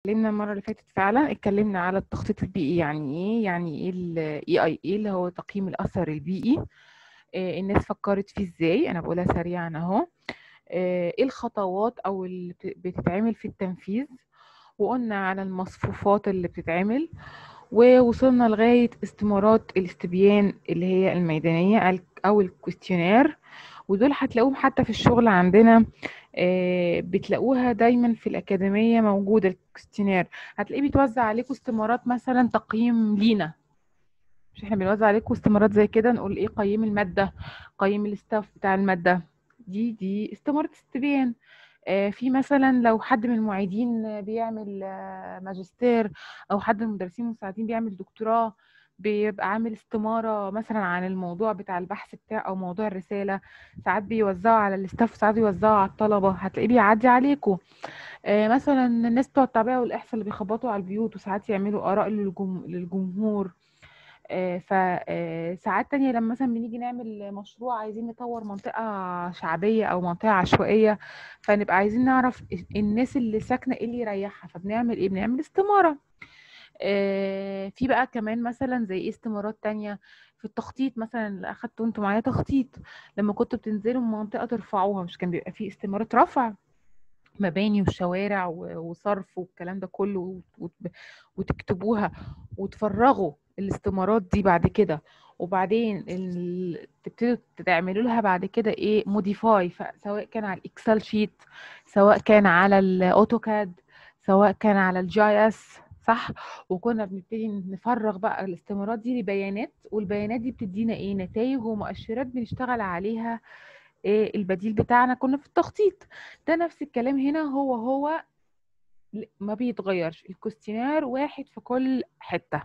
اتكلمنا المرة اللي فاتت فعلا اتكلمنا على التخطيط البيئي يعني ايه يعني ايه ال EIA اللي هو تقييم الأثر البيئي آه، الناس فكرت فيه ازاي انا بقولها سريعا اهو آه، ايه الخطوات او اللي بت- بتتعمل في التنفيذ وقلنا على المصفوفات اللي بتتعمل ووصلنا لغاية استمارات الاستبيان اللي هي الميدانية ال- أو الكويستيونير ودول هتلاقوهم حتى في الشغل عندنا آه، بتلاقوها دايما في الأكاديمية موجودة الكويستيونير هتلاقيه بيتوزع عليكم استمارات مثلا تقييم لينا مش احنا بنوزع عليكم استمارات زي كده نقول ايه قيم المادة قيم الاستاف بتاع المادة دي دي استمارة استبيان آه، في مثلا لو حد من المعيدين بيعمل آه، ماجستير او حد من المدرسين المساعدين بيعمل دكتوراه بيبقى عامل استمارة مثلا عن الموضوع بتاع البحث بتاعه او موضوع الرسالة ساعات بيوزعوا على الاستاف ساعات بيوزعوا على الطلبة هتلاقيه بيعدي عليكم آه، مثلا الناس بتوع التعبئة والإحصاء اللي بيخبطوا على البيوت وساعات يعملوا آراء للجم... للجمهور فساعات تانية لما مثلا بنيجي نعمل مشروع عايزين نطور منطقة شعبية أو منطقة عشوائية فنبقى عايزين نعرف الناس اللي ساكنة ايه اللي يريحها فبنعمل ايه بنعمل استمارة آه، في بقى كمان مثلا زي ايه استمارات تانية في التخطيط مثلا اللي اخدتوا انتوا معايا تخطيط لما كنتوا بتنزلوا منطقة ترفعوها مش كان بيبقى في استمارات رفع مباني وشوارع و- وصرف والكلام ده كله وت- وت- وتكتبوها وتفرغوا الاستمارات دي بعد كده وبعدين ال... تبتدوا تعملوا لها بعد كده ايه موديفاي سواء كان على الاكسل شيت سواء كان على الاوتوكاد سواء كان على الجي اس صح وكنا بنبتدي نفرغ بقى الاستمارات دي لبيانات والبيانات دي بتدينا ايه نتائج ومؤشرات بنشتغل عليها إيه البديل بتاعنا كنا في التخطيط ده نفس الكلام هنا هو هو ل- ما بيتغيرش الكوستينير واحد في كل حتة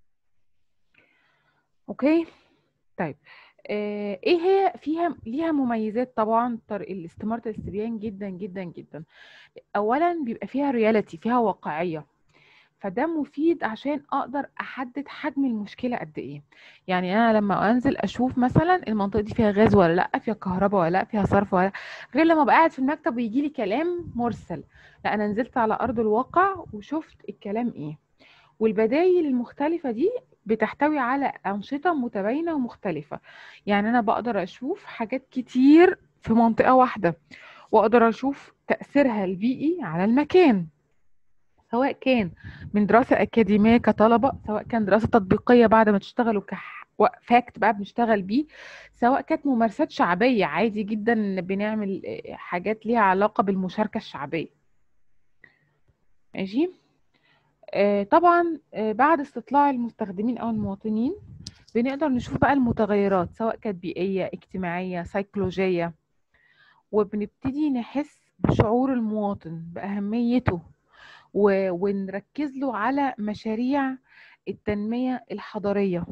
اوكي طيب آه، ايه هي فيها ليها مميزات طبعا طرق الاستمارة الاستبيان جدا جدا جدا اولا بيبقى فيها رياليتي فيها واقعية فده مفيد عشان اقدر احدد حجم المشكله قد ايه يعني انا لما انزل اشوف مثلا المنطقه دي فيها غاز ولا لا فيها كهرباء ولا لا فيها صرف ولا لا غير لما ابقى قاعد في المكتب ويجي لي كلام مرسل لا انا نزلت على ارض الواقع وشفت الكلام ايه والبدايل المختلفه دي بتحتوي على انشطه متباينه ومختلفه يعني انا بقدر اشوف حاجات كتير في منطقه واحده واقدر اشوف تاثيرها البيئي على المكان سواء كان من دراسة أكاديمية كطلبة سواء كان دراسة تطبيقية بعد ما تشتغلوا كفاكت بقى بنشتغل بيه سواء كانت ممارسات شعبية عادي جدا بنعمل آه، حاجات ليها علاقة بالمشاركة الشعبية ماشي آه، طبعا آه، بعد استطلاع المستخدمين أو المواطنين بنقدر نشوف بقى المتغيرات سواء كانت بيئية اجتماعية سيكولوجية وبنبتدي نحس بشعور المواطن بأهميته و- ونركز له على مشاريع التنمية الحضرية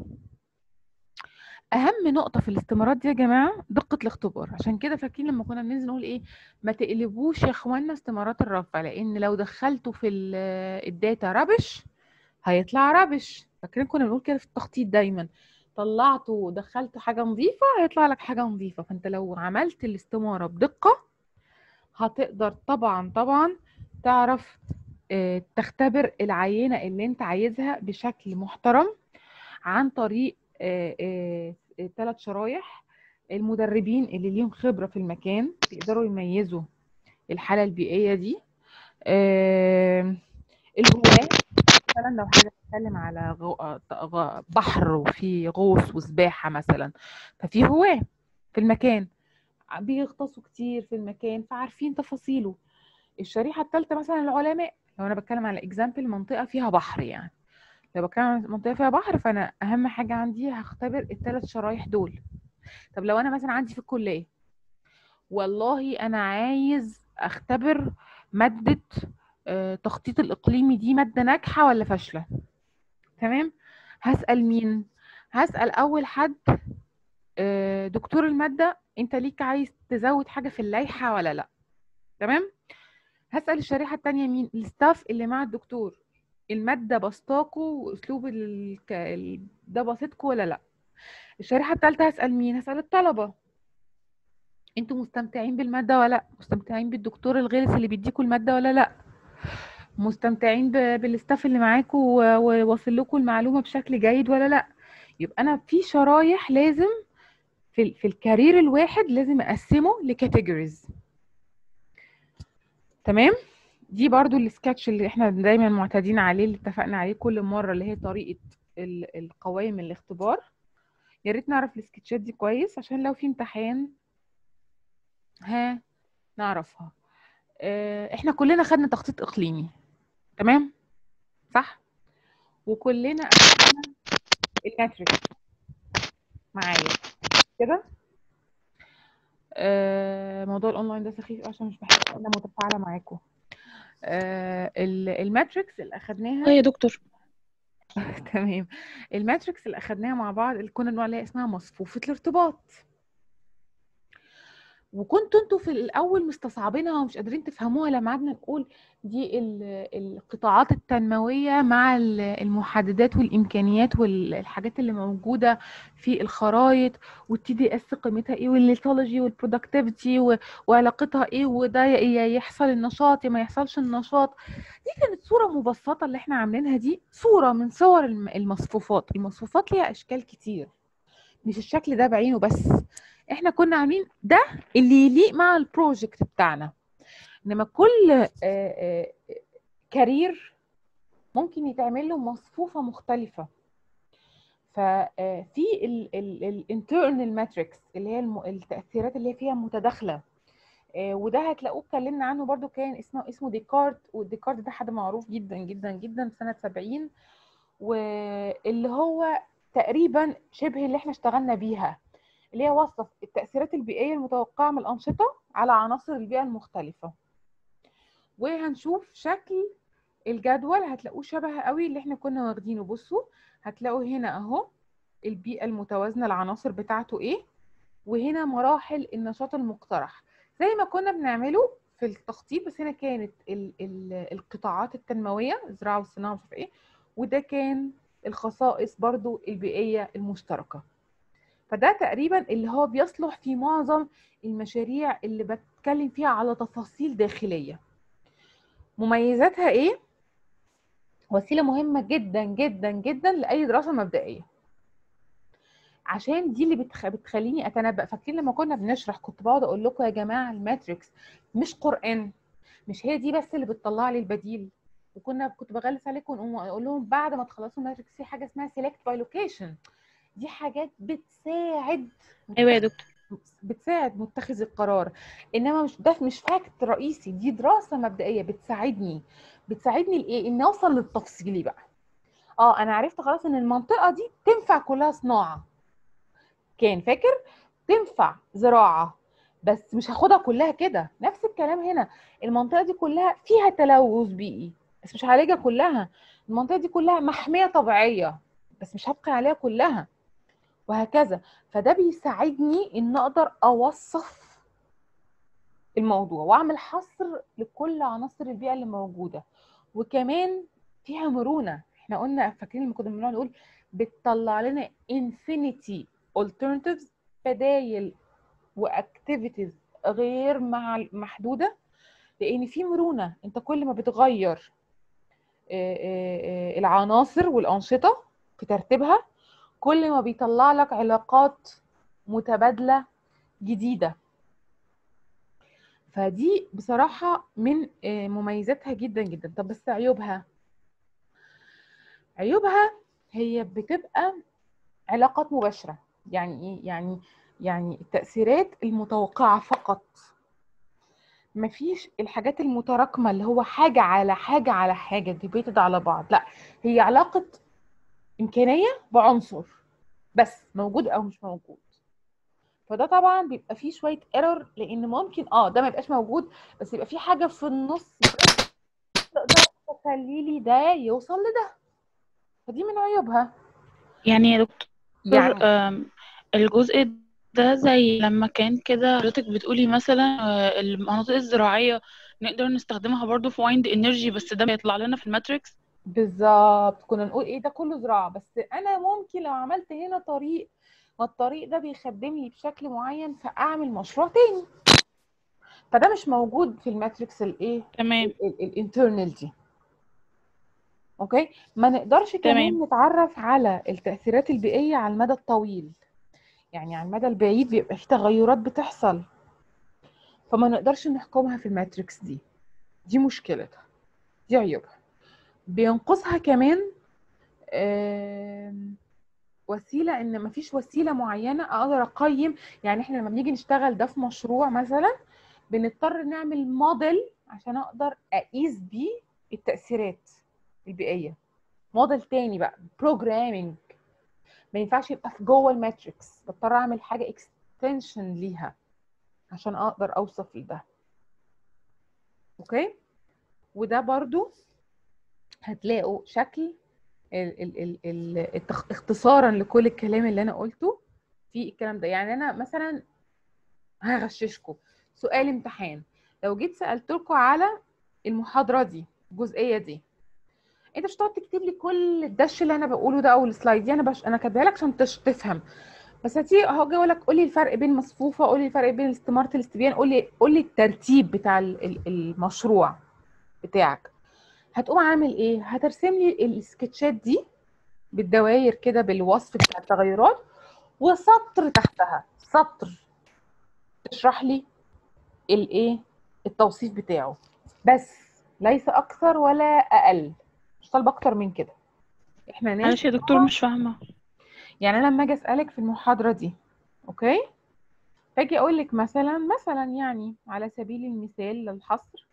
أهم نقطة في الاستمارات دي يا جماعة دقة الاختبار عشان كده فاكرين لما كنا بننزل نقول إيه ما تقلبوش يا إخوانا استمارات الرفع لأن لو دخلتوا في ال- الداتا ربش هيطلع ربش فاكرين كنا بنقول كده في التخطيط دايما طلعتوا ودخلتوا حاجة نظيفة هيطلع لك حاجة نظيفة فأنت لو عملت الاستمارة بدقة هتقدر طبعا طبعا تعرف آه، تختبر العينة اللي انت عايزها بشكل محترم عن طريق ثلاث شرايح المدربين اللي ليهم خبرة في المكان بيقدروا يميزوا الحالة البيئية دي آه، الهواة مثلا لو حاجة بتتكلم على غو- آه، غ- بحر وفي غوص وسباحة مثلا ففي هواة في المكان بيغطسوا كتير في المكان فعارفين تفاصيله الشريحة الثالثة مثلا العلماء لو أنا بتكلم على اكزامبل منطقة فيها بحر يعني لو بتكلم عن منطقة فيها بحر فأنا أهم حاجة عندي هختبر الثلاث شرايح دول طب لو أنا مثلا عندي في الكلية والله أنا عايز أختبر مادة آه، تخطيط الإقليمي دي مادة ناجحة ولا فاشلة تمام هسأل مين هسأل أول حد آه، دكتور المادة أنت ليك عايز تزود حاجة في اللائحة ولا لأ تمام هسأل الشريحة التانية مين الستاف اللي مع الدكتور المادة بسطاكوا وأسلوب ال... ك- ال... ده بسيطكوا ولا لأ الشريحة التالتة هسأل مين هسأل الطلبة انتوا مستمتعين بالمادة ولا لأ مستمتعين بالدكتور الغلس اللي بيديكوا المادة ولا لأ مستمتعين ب- بالاستاف اللي معاكم و- وواصل لكم المعلومه بشكل جيد ولا لا يبقى انا في شرايح لازم في ال- في الكارير الواحد لازم اقسمه لكاتيجوريز تمام دي برضو السكتش اللي احنا دايما معتادين عليه اللي اتفقنا عليه كل مره اللي هي طريقه ال- القوائم الاختبار يا ريت نعرف السكتشات دي كويس عشان لو في امتحان ها نعرفها اه، احنا كلنا خدنا تخطيط اقليمي تمام صح وكلنا اخدنا الماتريكس معايا كده آه، موضوع الاونلاين ده سخيف عشان مش بحب انا متفاعله معاكم آه، ال- الماتريكس اللي اخدناها اه يا دكتور تمام الماتريكس اللي اخدناها مع بعض اللي كنا بنقول عليها اسمها مصفوفة الارتباط وكنتوا انتوا في الاول مستصعبينها ومش قادرين تفهموها لما قعدنا نقول دي ال- القطاعات التنمويه مع ال- المحددات والامكانيات والحاجات اللي موجوده في الخرائط والتي دي اس قيمتها ايه والليتولوجي والبرودكتيفيتي وعلاقتها ايه وده يا يحصل النشاط يا ما يحصلش النشاط دي كانت صوره مبسطه اللي احنا عاملينها دي صوره من صور الم- المصفوفات المصفوفات ليها اشكال كتير مش الشكل ده بعينه بس احنا كنا عاملين ده اللي يليق مع البروجكت بتاعنا انما كل آه، آه، كارير ممكن يتعمل له مصفوفه مختلفه ففي الانترنال ماتريكس اللي هي الم- التاثيرات اللي هي فيها متداخله آه، وده هتلاقوه اتكلمنا عنه برضو كان اسمه اسمه ديكارت وديكارت ده حد معروف جدا جدا جدا في سنه 70 واللي هو تقريبا شبه اللي احنا اشتغلنا بيها اللي هي وصف التأثيرات البيئية المتوقعة من الأنشطة على عناصر البيئة المختلفة وهنشوف شكل الجدول هتلاقوه شبه قوي اللي احنا كنا واخدينه بصوا هتلاقوا هنا اهو البيئة المتوازنة العناصر بتاعته ايه وهنا مراحل النشاط المقترح زي ما كنا بنعمله في التخطيط بس هنا كانت ال ال القطاعات التنموية الزراعة والصناعة مش عارفة ايه وده كان الخصائص برضو البيئية المشتركة فده تقريبا اللي هو بيصلح في معظم المشاريع اللي بتكلم فيها على تفاصيل داخلية مميزاتها ايه؟ وسيلة مهمة جدا جدا جدا لأي دراسة مبدئية عشان دي اللي بتخ... بتخليني اتنبأ فاكرين لما كنا بنشرح كنت بقعد اقول لكم يا جماعة الماتريكس مش قرآن مش هي دي بس اللي بتطلع لي البديل وكنا كنت بغلس عليكم اقول لهم بعد ما تخلصوا الماتريكس في حاجة اسمها سيلكت باي لوكيشن دي حاجات بتساعد ايوه يا دكتور بتساعد متخذ القرار انما مش ده مش فاكت رئيسي دي دراسه مبدئيه بتساعدني بتساعدني لايه ان اوصل للتفصيلي بقى اه انا عرفت خلاص ان المنطقه دي تنفع كلها صناعه كان فاكر تنفع زراعه بس مش هاخدها كلها كده نفس الكلام هنا المنطقه دي كلها فيها تلوث بيئي بس مش هعالجها كلها المنطقه دي كلها محميه طبيعيه بس مش هبقي عليها كلها وهكذا فده بيساعدني ان اقدر اوصف الموضوع واعمل حصر لكل عناصر البيئه اللي موجوده وكمان فيها مرونه احنا قلنا فاكرين لما كنا بنقعد نقول بتطلع لنا infinity alternatives بدايل واكتيفيتيز غير مع محدوده لان في مرونه انت كل ما بتغير آه، آه، آه، العناصر والانشطه في ترتيبها كل ما بيطلع لك علاقات متبادله جديده فدي بصراحه من آه، مميزاتها جدا جدا طب بس عيوبها عيوبها هي بتبقى علاقات مباشره يعني ايه يعني يعني التاثيرات المتوقعه فقط مفيش الحاجات المتراكمه اللي هو حاجه على حاجه على حاجه ديبيتد على بعض لا هي علاقه امكانيه بعنصر بس موجود او مش موجود فده طبعا بيبقى فيه شويه ايرور لان ممكن اه ده ما يبقاش موجود بس يبقى في حاجه في النص تقدر تخلي لي ده يوصل لده فدي من عيوبها يعني يا دكتور يعني آم، الجزء ده زي لما كان كده حضرتك بتقولي مثلا آه، المناطق الزراعية نقدر نستخدمها برضو في وايند انرجي بس ده بيطلع لنا في الماتريكس بالظبط كنا نقول ايه ده كله زراعه بس انا ممكن لو عملت هنا طريق والطريق ده بيخدم لي بشكل معين فاعمل مشروع تاني فده مش موجود في الماتريكس الايه تمام الانترنال دي اوكي ما نقدرش كمان تمام نتعرف على التأثيرات البيئية على المدى الطويل يعني على المدى البعيد بيبقى في تغيرات بتحصل فما نقدرش نحكمها في الماتريكس دي دي مشكلتها دي عيوبها بينقصها كمان آم، وسيلة ان مفيش وسيلة معينة اقدر اقيم يعني احنا لما بنيجي نشتغل ده في مشروع مثلا بنضطر نعمل موديل عشان اقدر اقيس بيه التأثيرات البيئية موديل تاني بقى بروجرامينج ما ينفعش يبقى في جوه الماتريكس بضطر اعمل حاجة اكستنشن ليها عشان اقدر اوصف لده اوكي وده برضو هتلاقوا شكل ال ال ال ال التخ- اختصارا لكل الكلام اللي انا قلته في الكلام ده يعني انا مثلا هغششكم سؤال امتحان لو جيت سألتكم على المحاضرة دي الجزئية دي انت مش هتقعد تكتب لي كل الدش اللي انا بقوله ده او السلايد دي انا بش... انا كاتباها لك عشان تش... تفهم بس هتيجي اهو اقول لك قول لي الفرق بين مصفوفه قول لي الفرق بين استماره الاستبيان قول لي قول لي الترتيب بتاع ال- ال- المشروع بتاعك هتقوم عامل ايه هترسم لي السكتشات دي بالدوائر كده بالوصف بتاع التغيرات وسطر تحتها سطر تشرح لي الايه التوصيف بتاعه بس ليس اكثر ولا اقل مش طالبه اكتر من كده احنا ناس معلش يا دكتور مش فاهمة يعني انا لما اجي اسالك في المحاضره دي اوكي فاجي اقول لك مثلا مثلا يعني على سبيل المثال للحصر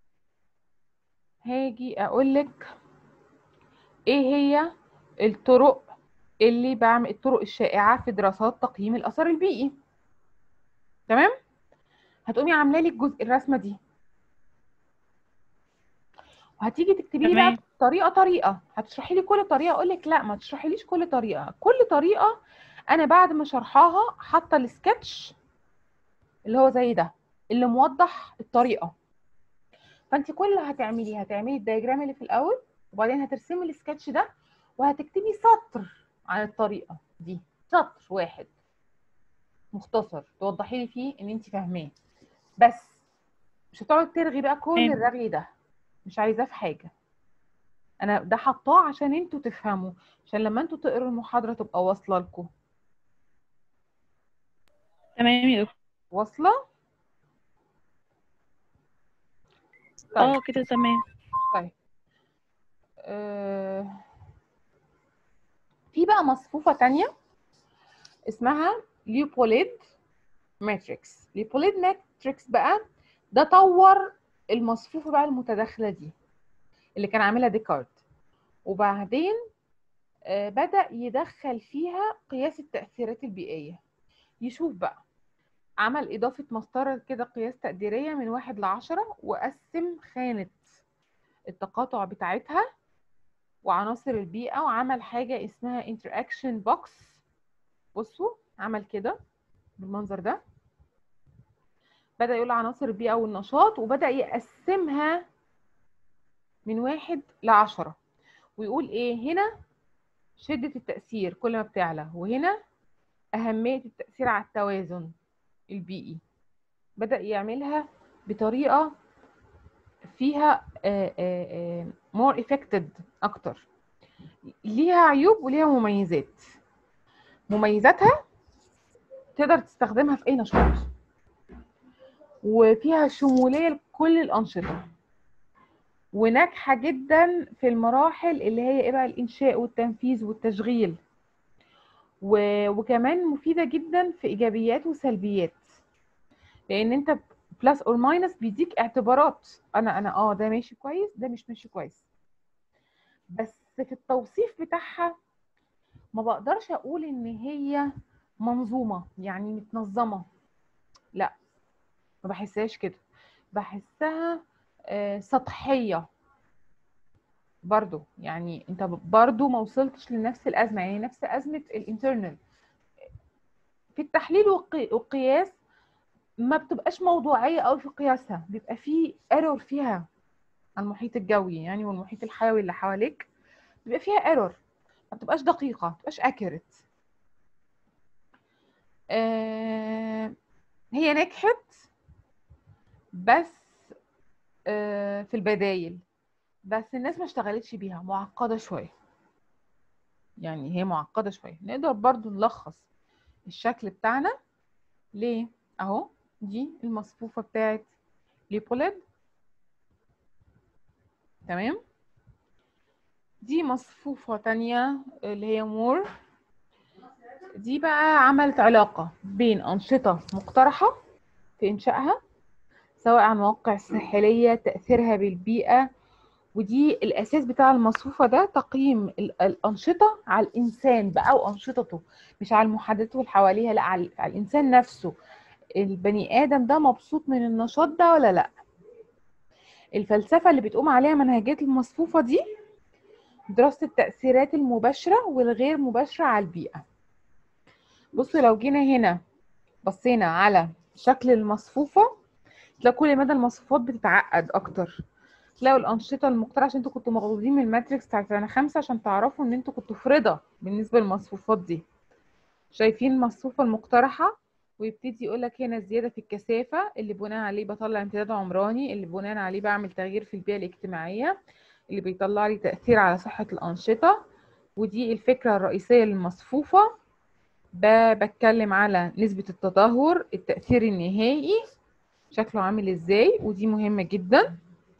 هاجي اقول لك ايه هي الطرق اللي بعمل الطرق الشائعه في دراسات تقييم الاثر البيئي تمام هتقومي عامله لي الجزء الرسمه دي وهتيجي تكتبي لي بقى تمام طريقه طريقه هتشرحي لي كل طريقه اقول لك لا ما تشرحيليش كل طريقه كل طريقه انا بعد ما شرحاها حاطه السكتش اللي هو زي ده اللي موضح الطريقه فانت كل اللي هتعمليه هتعملي الدياجرام اللي في الاول وبعدين هترسمي السكتش ده وهتكتبي سطر عن الطريقه دي سطر واحد مختصر توضحي لي فيه ان انت فاهماه بس مش هتقعد ترغي بقى كل تمام الرغي ده مش عايزاه في حاجه انا ده حطاه عشان انتوا تفهموا عشان لما انتوا تقروا المحاضره تبقى واصله لكم تمام يا دكتور واصله طيب اه كده تمام طيب آه... في بقى مصفوفه تانية اسمها ليوبوليد ماتريكس ليوبوليد ماتريكس بقى ده طور المصفوفه بقى المتداخله دي اللي كان عاملها ديكارت وبعدين آه، بدأ يدخل فيها قياس التأثيرات البيئية يشوف بقى عمل إضافة مسطرة كده قياس تقديرية من واحد لعشرة وقسم خانة التقاطع بتاعتها وعناصر البيئة وعمل حاجة اسمها interaction box بصوا عمل كده بالمنظر ده بدأ يقول عناصر البيئة والنشاط وبدأ يقسمها من واحد لعشرة ويقول ايه هنا شدة التأثير كل ما بتعلى وهنا أهمية التأثير على التوازن البيئي بدأ يعملها بطريقة فيها آه، آه، آه، more effective أكتر ليها عيوب وليها مميزات مميزاتها تقدر تستخدمها في أي نشاط وفيها شمولية لكل الأنشطة وناجحة جدا في المراحل اللي هي ايه بقى الإنشاء والتنفيذ والتشغيل و... وكمان مفيدة جدا في إيجابيات وسلبيات لأن أنت بلس أور ماينس بيديك اعتبارات أنا أنا أه ده ماشي كويس ده مش ماشي كويس بس في التوصيف بتاعها ما بقدرش أقول إن هي منظومة يعني متنظمة لا ما بحسهاش كده بحسها آه، سطحية برضو يعني انت برضو ما وصلتش لنفس الأزمة يعني نفس أزمة الانترنال في التحليل والقي- والقياس ما بتبقاش موضوعية قوي في قياسها بيبقى في ايرور فيها على المحيط الجوي يعني والمحيط الحيوي اللي حواليك بيبقى فيها ايرور ما بتبقاش دقيقة ما بتبقاش accurate آه هي نجحت بس آه في البدايل بس الناس ما اشتغلتش بيها معقدة شوية يعني هي معقدة شوية نقدر برضو نلخص الشكل بتاعنا ليه اهو دي المصفوفة بتاعت ليبوليد تمام دي مصفوفة تانية اللي هي مور دي بقى عملت علاقة بين أنشطة مقترحة في إنشائها سواء عن مواقع ساحلية تأثيرها بالبيئة ودي الأساس بتاع المصفوفة ده تقييم ال- الأنشطة على الإنسان بقى وأنشطته مش على المحددات اللي حواليها لا على على الإنسان نفسه البني آدم ده مبسوط من النشاط ده ولا لا الفلسفة اللي بتقوم عليها منهجية المصفوفة دي دراسة التأثيرات المباشرة والغير مباشرة على البيئة بصوا لو جينا هنا بصينا على شكل المصفوفة تلاقي كل مدى المصفوفات بتتعقد أكتر تلاقوا الأنشطة المقترحة عشان انتوا كنتوا مغلوطين من الماتريكس بتاعت سنة خمسة عشان تعرفوا إن انتوا كنتوا في رضا بالنسبة للمصفوفات دي شايفين المصفوفة المقترحة ويبتدي يقول لك هنا زيادة في الكثافة اللي بناء عليه بطلع امتداد عمراني اللي بناء عليه بعمل تغيير في البيئة الاجتماعية اللي بيطلع لي تأثير على صحة الأنشطة ودي الفكرة الرئيسية للمصفوفة ب- بتكلم على نسبة التدهور التأثير النهائي شكله عامل ازاي ودي مهمة جدا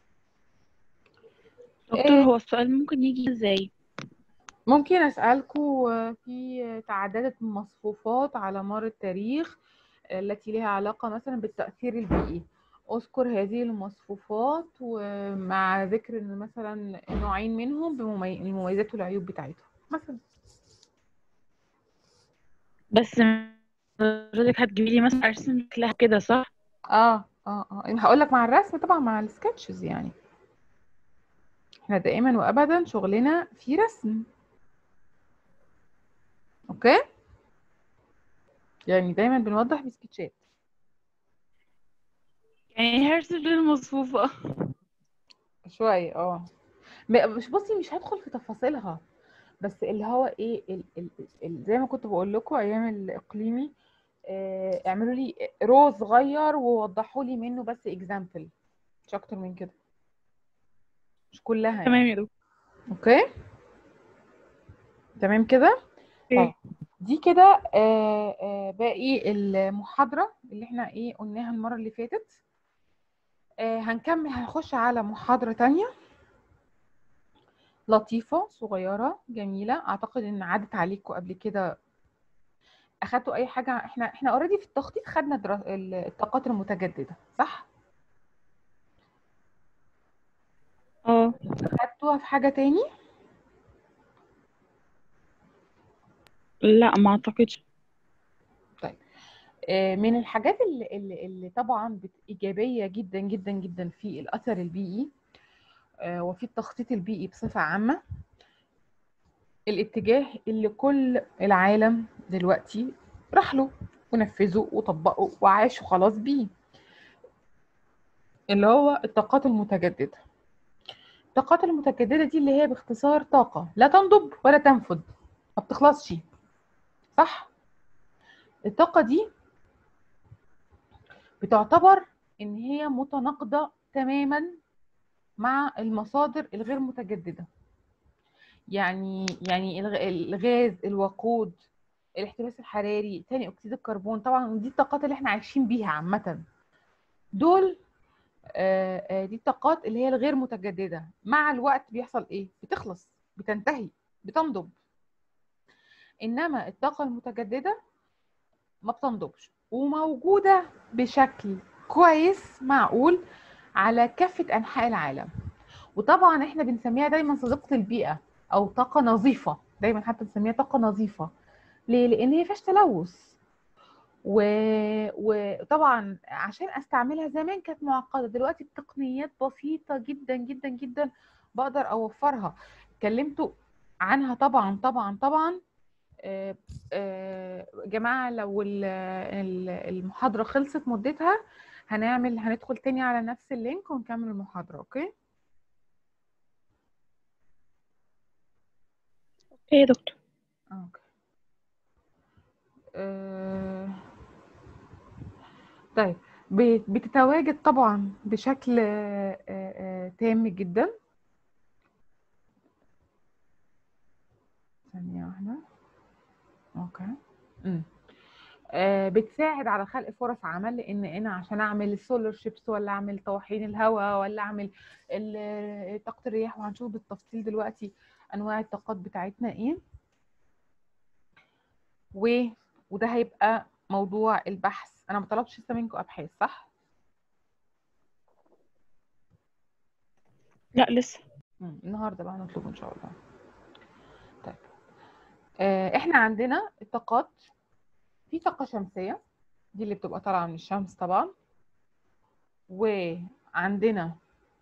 دكتور إيه. هو السؤال ممكن يجي ازاي ممكن أسألكوا آه، في تعددت المصفوفات على مر التاريخ التي لها علاقة مثلا بالتأثير البيئي أذكر هذه المصفوفات ومع ذكر إن مثلا نوعين منهم بالمميزات والعيوب بتاعتهم مثلا بس حضرتك هتجيبي لي مثلا ارسم لها كده صح اه اه اه هقول لك مع الرسم طبعا مع السكتشز يعني احنا دائما وابدا شغلنا في رسم اوكي يعني دايما بنوضح بسكتشات يعني هرسم للمصفوفة شوية اه م- مش بصي مش هدخل في تفاصيلها بس اللي هو ايه ال ال ال زي ما كنت بقول لكم ايام الاقليمي آه، اعملوا لي رو صغير ووضحوا لي منه بس اكزامبل مش اكتر من كده مش كلها تمام يعني يا دكتور اوكي تمام كده طيب اوكي دي كده آه، آه، باقي المحاضرة اللي احنا ايه قلناها المرة اللي فاتت آه، هنكمل هنخش على محاضرة تانية لطيفة صغيرة جميلة اعتقد ان عدت عليكم قبل كده اخدتوا اي حاجة احنا احنا اوريدي في التخطيط خدنا درا... ال- الطاقات المتجددة صح اه خدتوها في حاجة تاني لا ما اعتقدش آه، من الحاجات اللي, اللي, اللي طبعا بت- إيجابية جدا جدا جدا في الأثر البيئي آه، وفي التخطيط البيئي بصفة عامة الاتجاه اللي كل العالم دلوقتي راح له ونفذه وطبقه وعاشوا خلاص بيه اللي هو الطاقات المتجددة الطاقات المتجددة دي اللي هي باختصار طاقة لا تنضب ولا تنفد ما بتخلصش صح الطاقة دي بتعتبر إن هي متناقضة تماما مع المصادر الغير متجددة يعني يعني الغ- الغاز الوقود الاحتباس الحراري ثاني اكسيد الكربون طبعا دي الطاقات اللي احنا عايشين بيها عامة دول آه، آه، دي الطاقات اللي هي الغير متجددة مع الوقت بيحصل ايه بتخلص بتنتهي بتنضب انما الطاقة المتجددة ما بتنضبش وموجودة بشكل كويس معقول على كافة أنحاء العالم وطبعا احنا بنسميها دايما صديقة البيئة أو طاقة نظيفة دايما حتى بنسميها طاقة نظيفة ليه؟ لأن هي فيهاش تلوث و... وطبعا عشان استعملها زمان كانت معقدة دلوقتي التقنيات بسيطة جدا جدا جدا بقدر أوفرها اتكلمتوا عنها طبعا طبعا طبعا آه، آه، جماعة لو ال- ال- المحاضرة خلصت مدتها هنعمل هندخل تاني على نفس اللينك ونكمل المحاضرة اوكي اوكي يا دكتور اوكي آه، طيب بت- بتتواجد طبعا بشكل آه، آه، تام جدا واحدة اوكي امم آه بتساعد على خلق فرص عمل لان انا عشان اعمل السولار شيبس ولا اعمل طواحين الهواء ولا اعمل ال- طاقة الرياح وهنشوف بالتفصيل دلوقتي انواع الطاقات بتاعتنا ايه و وده هيبقى موضوع البحث انا ما طلبتش لسه منكم ابحاث صح لا لسه مم. النهارده بقى هنطلبه ان شاء الله طيب آه احنا عندنا الطاقات في طاقة شمسية دي اللي بتبقى طالعة من الشمس طبعا وعندنا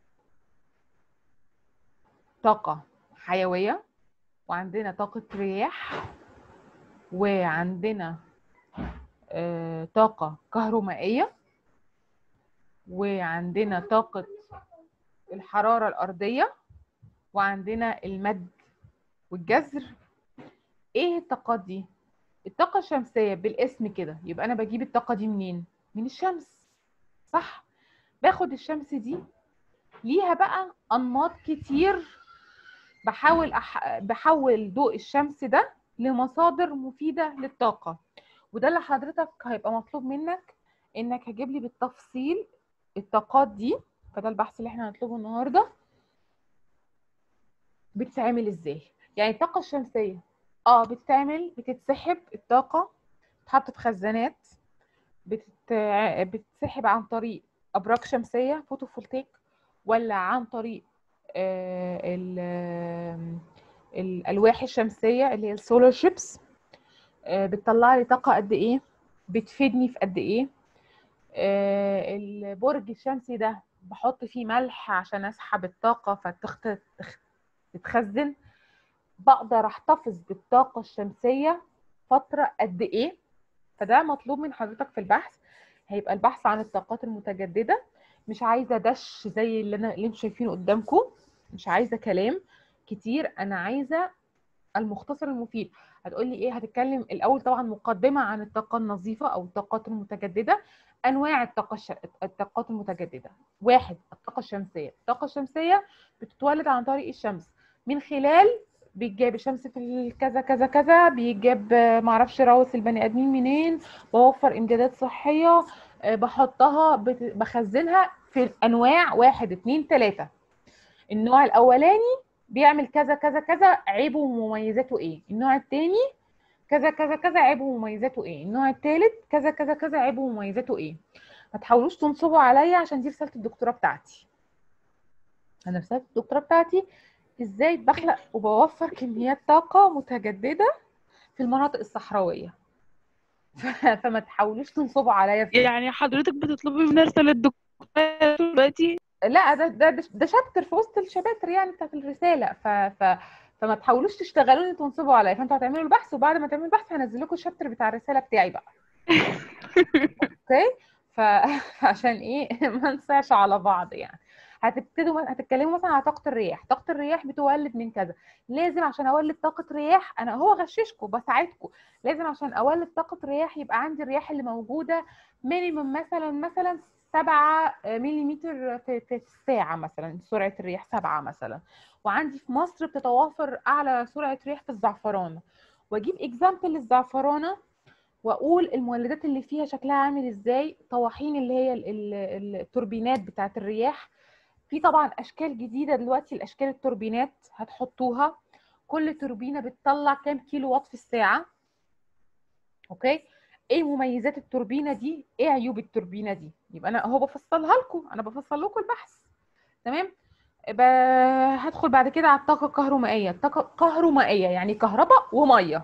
طاقة حيوية وعندنا طاقة رياح وعندنا آه، طاقة كهرومائية وعندنا طاقة الحرارة الأرضية وعندنا المد والجزر ايه الطاقات دي الطاقة الشمسية بالاسم كده يبقى انا بجيب الطاقة دي منين من الشمس صح باخد الشمس دي ليها بقى انماط كتير بحاول أح... بحول ضوء الشمس ده لمصادر مفيدة للطاقة وده اللي حضرتك هيبقى مطلوب منك انك هجيب لي بالتفصيل الطاقات دي فده البحث اللي احنا هنطلبه النهارده بتتعمل ازاي يعني الطاقة الشمسية اه بتتعمل بتتسحب الطاقة بتتحط في خزانات بتت... بتتسحب عن طريق ابراج شمسية فوتوفولتيك ولا عن طريق آه ال... آه، الالواح الشمسية اللي هي السولار شيبس بتطلع لي طاقة قد ايه بتفيدني في قد ايه آه، البرج الشمسي ده بحط فيه ملح عشان اسحب الطاقة فتتخزن بقدر احتفظ بالطاقة الشمسية فترة قد ايه فده مطلوب من حضرتك في البحث هيبقى البحث عن الطاقات المتجددة مش عايزة دش زي اللي انا اللي انتوا شايفينه قدامكم مش عايزة كلام كتير انا عايزة المختصر المفيد هتقولي ايه هتتكلم الاول طبعا مقدمة عن الطاقة النظيفة او الطاقات المتجددة انواع الطاقة الش... الطاقات المتجددة واحد الطاقة الشمسية الطاقة الشمسية بتتولد عن طريق الشمس من خلال بيتجاب الشمس في الكذا كذا كذا بيجاب آه، معرفش روث البني ادمين منين بوفر امدادات صحية آه، بحطها بت... بخزنها في انواع واحد اتنين تلاتة النوع الاولاني بيعمل كذا كذا كذا عيبه ومميزاته ايه النوع التاني كذا كذا كذا عيبه ومميزاته ايه النوع التالت كذا كذا كذا عيبه ومميزاته ايه ما تحاولوش تنصبوا عليا عشان دي رساله الدكتوراه بتاعتي انا رساله الدكتوراه بتاعتي ازاي بخلق وبوفر كميات طاقه متجدده في المناطق الصحراويه ف- فما تحاولوش تنصبوا عليا فيها يعني حضرتك بتطلبي من رسالة الدكتوراه دلوقتي لا ده ده ده ده شابتر في وسط الشباتر يعني بتاعت الرساله ف ف فما تحاولوش تشتغلوني تنصبوا عليا فانتوا هتعملوا البحث وبعد ما تعملوا البحث هنزل لكم الشابتر بتاع الرساله بتاعي بقى اوكي ف- فعشان ايه ما نصيعش على بعض يعني هتبتدوا هتتكلموا مثلا على طاقه الرياح طاقه الرياح بتولد من كذا لازم عشان اولد طاقه رياح انا هو غششكم بساعدكم لازم عشان اولد طاقه رياح يبقى عندي الرياح اللي موجوده مينيمم مثلا مثلا 7 ملم في في الساعه مثلا سرعه الرياح 7 مثلا وعندي في مصر بتتوافر اعلى سرعه رياح في الزعفرانه واجيب اكزامبل للزعفرانه واقول المولدات اللي فيها شكلها عامل ازاي طواحين اللي هي ال- ال- التوربينات بتاعه الرياح في طبعا اشكال جديده دلوقتي الاشكال التوربينات هتحطوها كل توربينه بتطلع كام كيلو وات في الساعه اوكي ايه مميزات التوربينه دي ايه عيوب التوربينه دي يبقى انا اهو بفصلها لكم انا بفصل لكم البحث تمام ب... هدخل بعد كده على الطاقه الكهرومائيه الطاقه الكهرومائيه يعني كهرباء وميه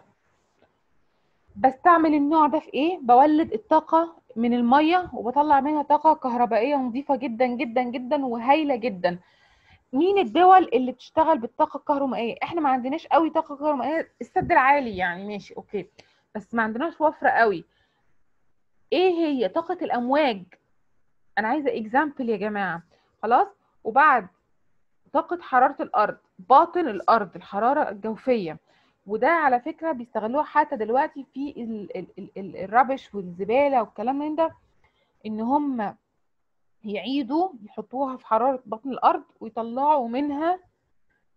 بستعمل النوع ده في ايه بولد الطاقه من الميه وبطلع منها طاقه كهربائيه نظيفه جدا جدا جدا وهايله جدا مين الدول اللي بتشتغل بالطاقه الكهرومائيه احنا ما عندناش قوي طاقه كهرومائيه السد العالي يعني ماشي اوكي بس ما عندناش وفره قوي ايه هي طاقه الامواج انا عايزه اكزامبل يا جماعه خلاص وبعد طاقه حراره الارض باطن الارض الحراره الجوفيه وده على فكره بيستغلوها حتى دلوقتي في ال ال ال ال الربش والزباله والكلام من ده ان هم يعيدوا يحطوها في حراره بطن الارض ويطلعوا منها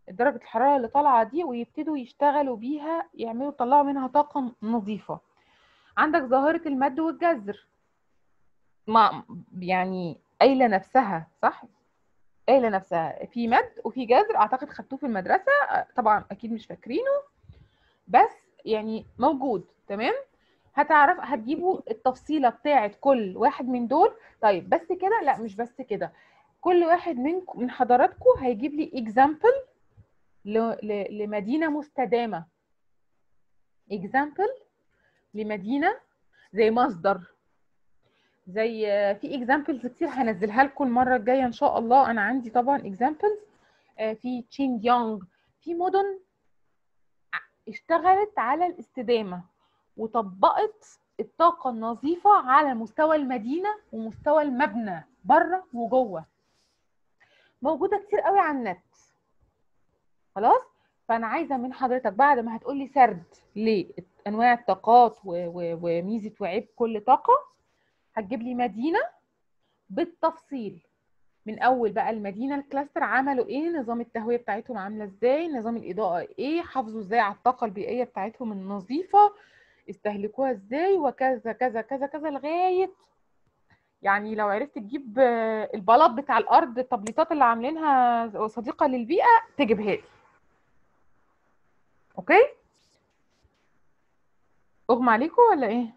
درجة الحرارة اللي طالعة دي ويبتدوا يشتغلوا بيها يعملوا يطلعوا منها طاقة نظيفة عندك ظاهرة المد والجزر ما يعني قايلة نفسها صح قايلة نفسها في مد وفي جذر اعتقد خدتوه في المدرسة طبعا اكيد مش فاكرينه بس يعني موجود تمام هتعرف هتجيبوا التفصيلة بتاعت كل واحد من دول طيب بس كده لا مش بس كده كل واحد منكم من حضراتكم هيجيب لي اكزامبل لمدينة مستدامة اكزامبل لمدينة زي مصدر زي في اكزامبلز كتير هنزلها لكم المرة الجاية ان شاء الله انا عندي طبعا اكزامبلز في تشينج يونغ في مدن اشتغلت على الاستدامة وطبقت الطاقة النظيفة على مستوى المدينة ومستوى المبنى بره وجوه موجودة كتير قوي على النت خلاص فأنا عايزة من حضرتك بعد ما هتقولي سرد لأنواع الطاقات وميزة وعيب كل طاقة هتجيب لي مدينة بالتفصيل من اول بقى المدينه الكلاستر عملوا ايه نظام التهويه بتاعتهم عامله ازاي نظام الاضاءه ايه حافظوا ازاي على الطاقه البيئيه بتاعتهم النظيفه استهلكوها ازاي وكذا كذا كذا كذا لغايه يعني لو عرفت تجيب البلاط بتاع الارض التبليطات اللي عاملينها صديقه للبيئه تجيبها لي اوكي اغمى عليكم ولا ايه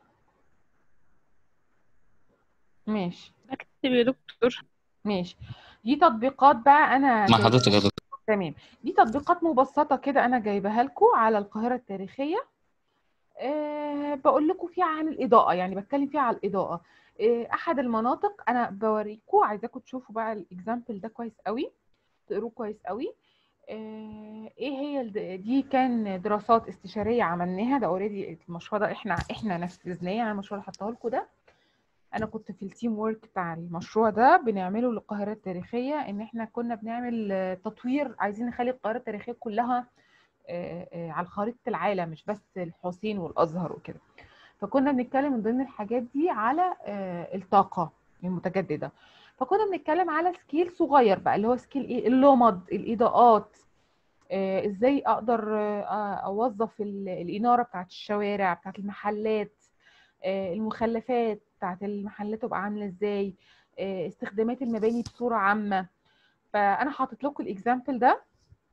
ماشي اكتب يا دكتور ماشي دي تطبيقات بقى انا مع حضرتك يا دكتور تمام دي تطبيقات مبسطه كده انا جايبها لكم على القاهره التاريخيه أه بقول لكم فيها عن الاضاءه يعني بتكلم فيها على الاضاءه أه احد المناطق انا بوريكم عايزاكم تشوفوا بقى الاكزامبل ده كويس قوي تقروه كويس قوي أه ايه هي دي كان دراسات استشاريه عملناها ده اوريدي المشروع ده احنا احنا نفذناه يعني المشروع اللي حطاه لكم ده انا كنت في التيم وورك بتاع المشروع ده بنعمله للقاهره التاريخيه ان احنا كنا بنعمل تطوير عايزين نخلي القاهره التاريخيه كلها على خريطه العالم مش بس الحسين والازهر وكده فكنا بنتكلم من ضمن الحاجات دي على الطاقه المتجدده فكنا بنتكلم على سكيل صغير بقى اللي هو سكيل ايه اللمض الاضاءات ازاي اقدر اوظف الاناره بتاعت الشوارع بتاعت المحلات المخلفات بتاعت المحلات تبقى عامله ازاي استخدامات المباني بصوره عامه فانا حاطط لكم الاكزامبل ده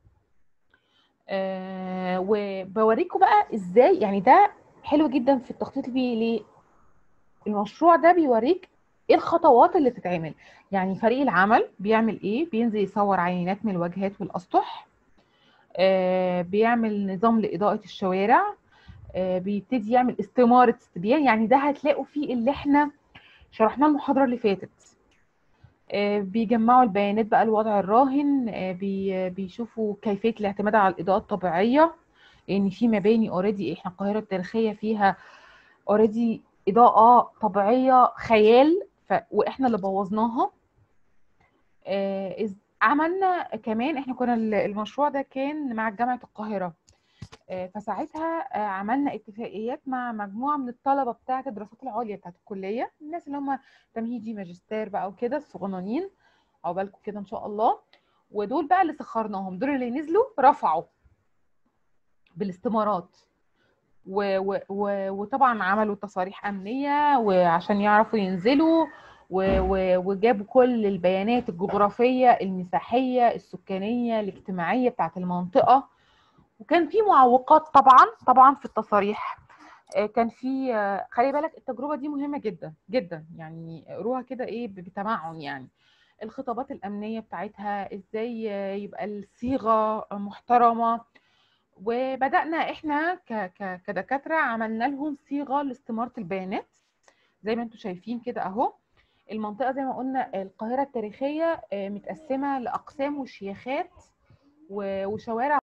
أه وبوريكم بقى ازاي يعني ده حلو جدا في التخطيط البيئي ليه المشروع ده بيوريك ايه الخطوات اللي بتتعمل يعني فريق العمل بيعمل ايه بينزل يصور عينات من الواجهات والاسطح أه بيعمل نظام لاضاءه الشوارع بيبتدي يعمل استمارة استبيان يعني ده هتلاقوا فيه اللي احنا شرحناه المحاضرة اللي فاتت بيجمعوا البيانات بقى الوضع الراهن بيشوفوا كيفية الاعتماد على الإضاءة الطبيعية لأن في مباني اوريدي احنا القاهرة التاريخية فيها اوريدي إضاءة طبيعية خيال ف... واحنا اللي بوظناها عملنا كمان احنا كنا المشروع ده كان مع جامعة القاهرة فساعتها عملنا اتفاقيات مع مجموعه من الطلبه بتاعه الدراسات العليا بتاعه الكليه الناس اللي هم تمهيدي ماجستير بقى وكده الصغنانين عقبالكم كده ان شاء الله ودول بقى اللي سخرناهم دول اللي نزلوا رفعوا بالاستمارات و و و وطبعا عملوا تصاريح امنيه وعشان يعرفوا ينزلوا و و وجابوا كل البيانات الجغرافيه المساحيه السكانيه الاجتماعيه بتاعه المنطقه وكان في معوقات طبعا طبعا في التصاريح كان في خلي بالك التجربه دي مهمه جدا جدا يعني اقروها كده ايه بتمعن يعني الخطابات الامنيه بتاعتها ازاي يبقى الصيغه محترمه وبدانا احنا ك ك كدكاتره عملنا لهم صيغه لاستماره البيانات زي ما انتم شايفين كده اهو المنطقه زي ما قلنا القاهره التاريخيه متقسمه لاقسام وشياخات وشوارع